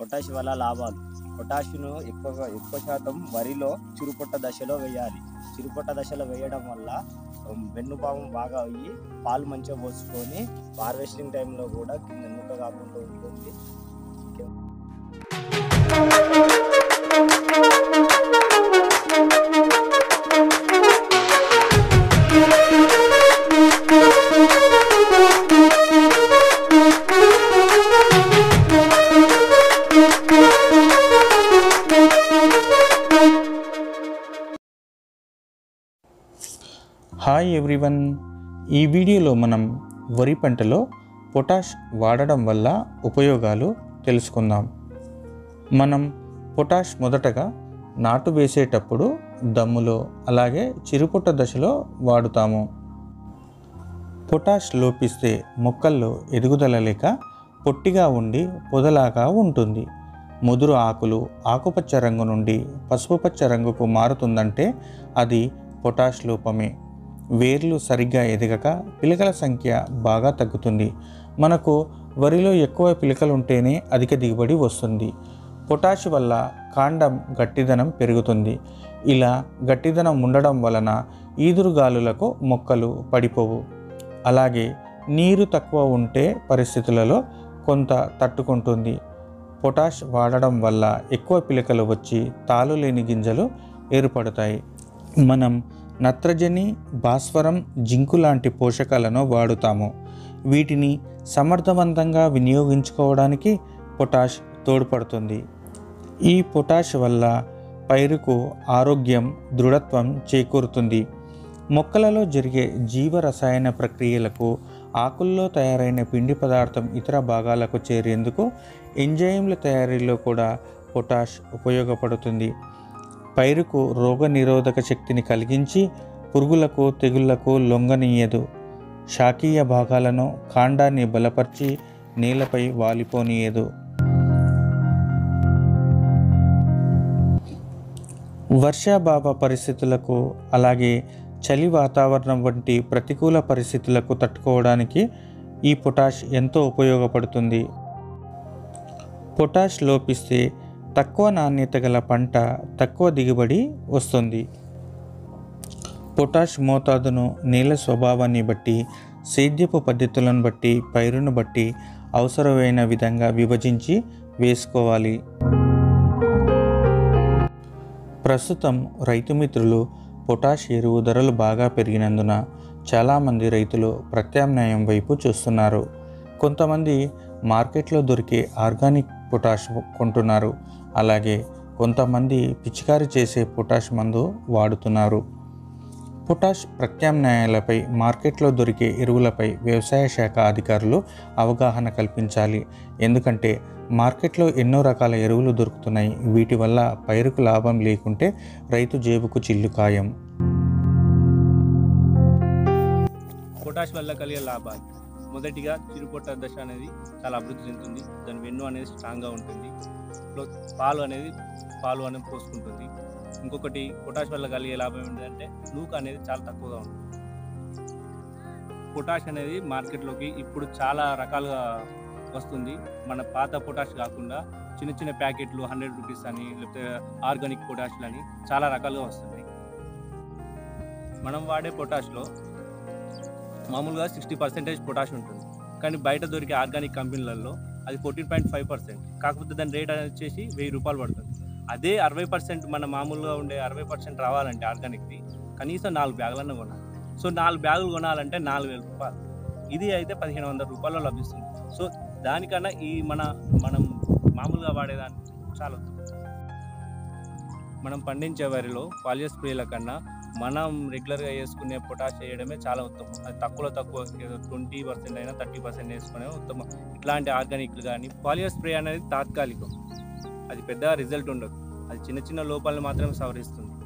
Potash వల్ల లాభాలు పొటాషును ఎక్కువగా ఎక్కువ శాతం వరిలో చిరుపొట్ట దశలో వేయాలి చిరుపొట్ట దశలో వేయడం వల్ల ఉమ్, వెన్నుపాము బాగా అయ్యి పాలు మంచిగా పోసుకొని హార్వెస్టింగ్ టైంలో కూడా కింద ఎన్నుక కాకుండా ఉంటుంది హాయ్ ఎవ్రీవన్ ఈ వీడియోలో మనం వరి పంటలో పొటాష్ వాడడం వల్ల ఉపయోగాలు తెలుసుకుందాం మనం పొటాష్ మొదటగా నాటు వేసేటప్పుడు దమ్ములో అలాగే చిరుపుట్ట దశలో వాడుతాము పొటాష్ లోపిస్తే మొక్కల్లో ఎదుగుదల లేక పొట్టిగా ఉండి పొదలాగా ఉంటుంది ముదురు ఆకులు ఆకుపచ్చ రంగు నుండి పసుపు పచ్చ రంగుకు మారుతుందంటే అది పొటాష్ లోపమే వేర్లు సరిగ్గా ఎదగక పిలకల సంఖ్య బాగా తగ్గుతుంది మనకు వరిలో ఎక్కువ పిలకలు ఉంటేనే అధిక దిగుబడి వస్తుంది పొటాష్ వల్ల కాండం గట్టిదనం పెరుగుతుంది ఇలా గట్టిదనం ఉండడం వలన ఈదురుగాలులకు మొక్కలు పడిపోవు అలాగే నీరు తక్కువ ఉంటే పరిస్థితులలో కొంత తట్టుకుంటుంది పొటాష్ వాడడం వల్ల ఎక్కువ పిలకలు వచ్చి తాలు లేని గింజలు ఏర్పడతాయి మనం నత్రజని భాస్వరం జింకు లాంటి పోషకాలను వాడుతాము వీటిని సమర్థవంతంగా వినియోగించుకోవడానికి పొటాష్ తోడ్పడుతుంది ఈ పొటాష్ వల్ల పైరుకు ఆరోగ్యం దృఢత్వం చేకూరుతుంది మొక్కలలో జరిగే జీవ రసాయన ప్రక్రియలకు ఆకుల్లో తయారైన పిండి పదార్థం ఇతర భాగాలకు చేరేందుకు ఎంజైమ్ల తయారీలో కూడా పొటాష్ ఉపయోగపడుతుంది పైరుకు రోగ నిరోధక శక్తిని కలిగించి పురుగులకు తెగుళ్లకు లొంగనీయదు శాకీయ భాగాలను కాండాన్ని బలపరిచి నేలపై వాలిపోనీయదు వర్షాభావ పరిస్థితులకు అలాగే చలి వాతావరణం వంటి ప్రతికూల పరిస్థితులకు తట్టుకోవడానికి ఈ పొటాష్ ఎంతో ఉపయోగపడుతుంది పొటాష్ లోపిస్తే తక్కువ నాణ్యత గల పంట తక్కువ దిగుబడి వస్తుంది పొటాష్ మోతాదును నేల స్వభావాన్ని బట్టి సేద్యపు పద్ధతులను బట్టి పైరును బట్టి అవసరమైన విధంగా విభజించి వేసుకోవాలి ప్రస్తుతం రైతు మిత్రులు పొటాష్ ఎరువు ధరలు బాగా పెరిగినందున చాలామంది రైతులు ప్రత్యామ్నాయం వైపు చూస్తున్నారు కొంతమంది మార్కెట్లో దొరికే ఆర్గానిక్ పొటాష్ కొంటున్నారు అలాగే కొంతమంది పిచికారి చేసే పొటాష్ మందు వాడుతున్నారు పొటాష్ ప్రత్యామ్నాయాలపై మార్కెట్లో దొరికే ఎరువులపై వ్యవసాయ శాఖ అధికారులు అవగాహన కల్పించాలి ఎందుకంటే మార్కెట్లో ఎన్నో రకాల ఎరువులు దొరుకుతున్నాయి వీటి వల్ల పైరుకు లాభం లేకుంటే రైతు జేబుకు చిల్లు ఖాయం పొటాష్ వల్ల కలిగే లాభాలు మొదటిగా చిరుపొట్ట దశ అనేది చాలా అభివృద్ధి చెందుతుంది దాని వెన్ను అనేది స్ట్రాంగ్గా ఉంటుంది లో- పాలు అనేది పాలు అనేది పోసుకుంటుంది ఇంకొకటి పొటాష్ వల్ల కలిగే లాభం ఏంటంటే నూక అనేది చాలా తక్కువగా ఉంటుంది పొటాష్ అనేది మార్కెట్లోకి ఇప్పుడు చాలా రకాలుగా వస్తుంది మన పాత పొటాష్ కాకుండా చిన్న చిన్న ప్యాకెట్లు హండ్రెడ్ రూపీస్ అని లేకపోతే ఆర్గానిక్ పొటాష్లు అని చాలా రకాలుగా వస్తున్నాయి మనం వాడే పొటాష్లో మామూలుగా సిక్స్టీ పర్సెంటేజ్ పొటాష్ ఉంటుంది కానీ బయట దొరికే ఆర్గానిక్ కంపెనీలలో అది ఫోర్టీన్ పాయింట్ ఫైవ్ పర్సెంట్ కాకపోతే దాని రేట్ అనేది వచ్చేసి వెయ్యి రూపాయలు పడుతుంది అదే అరవై పర్సెంట్ మన మామూలుగా ఉండే అరవై పర్సెంట్ రావాలంటే ఆర్గానిక్ది కనీసం నాలుగు బ్యాగులన్నా కొనాలి సో నాలుగు బ్యాగులు కొనాలంటే నాలుగు వేల రూపాయలు ఇది అయితే పదిహేను వందల రూపాయల్లో లభిస్తుంది సో దానికన్నా ఈ మన మనం మామూలుగా వాడేదాన్ని చాలా ఉత్తమం. మనం పండించే వరిలో పాలియస్ స్ప్రేల కన్నా మనం రెగ్యులర్గా వేసుకునే పొటాష్ వేయడమే చాలా ఉత్తమం అది తక్కువలో తక్కువ ట్వంటీ పర్సెంట్ అయినా థర్టీ పర్సెంట్ వేసుకునే ఉత్తమం ఇట్లాంటి ఆర్గానిక్లు కానీ పాలియర్ స్ప్రే అనేది తాత్కాలికం అది పెద్ద రిజల్ట్ ఉండదు అది చిన్న చిన్న లోపాలను మాత్రమే సవరిస్తుంది